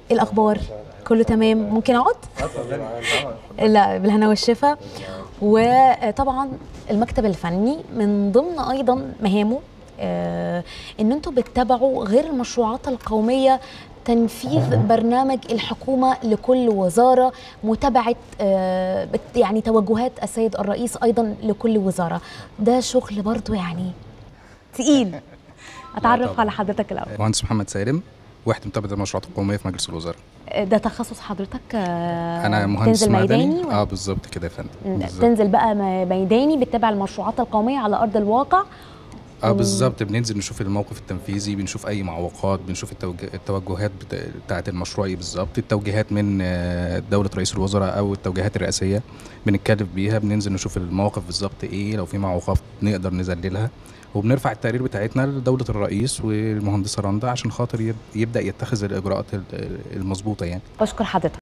ايه الاخبار كله تمام ممكن اقعد لا بالهنا والشفا وطبعا المكتب الفني من ضمن ايضا مهامه آه، ان انتوا بتتابعوا غير المشروعات القوميه تنفيذ برنامج الحكومه لكل وزاره متابعه آه، بت- يعني توجهات السيد الرئيس ايضا لكل وزاره ده شغل برضو يعني تقيل اتعرف طبعاً. على حضرتك الاول مهندس محمد سالم وحده متابعه المشروعات القوميه في مجلس الوزراء ده تخصص حضرتك آه، انا مهندس تنزل مدني ميداني ولا- اه بالظبط كده يا فندم بالظبط. تنزل بقى م- ميداني بتتابع المشروعات القوميه على ارض الواقع اه بالظبط بننزل نشوف الموقف التنفيذي بنشوف اي معوقات بنشوف التوج- التوجهات بتا- بتاعه المشروع ايه بالظبط التوجيهات من آه، دوله رئيس الوزراء او التوجيهات الرئاسيه بنتكلم بيها بننزل نشوف المواقف بالظبط ايه لو في معوقات نقدر نذللها وبنرفع التقارير بتاعتنا لدوله الرئيس والمهندسه رندا عشان خاطر يب- يبدا يتخذ الاجراءات ال- المظبوطه يعني بشكر حضرتك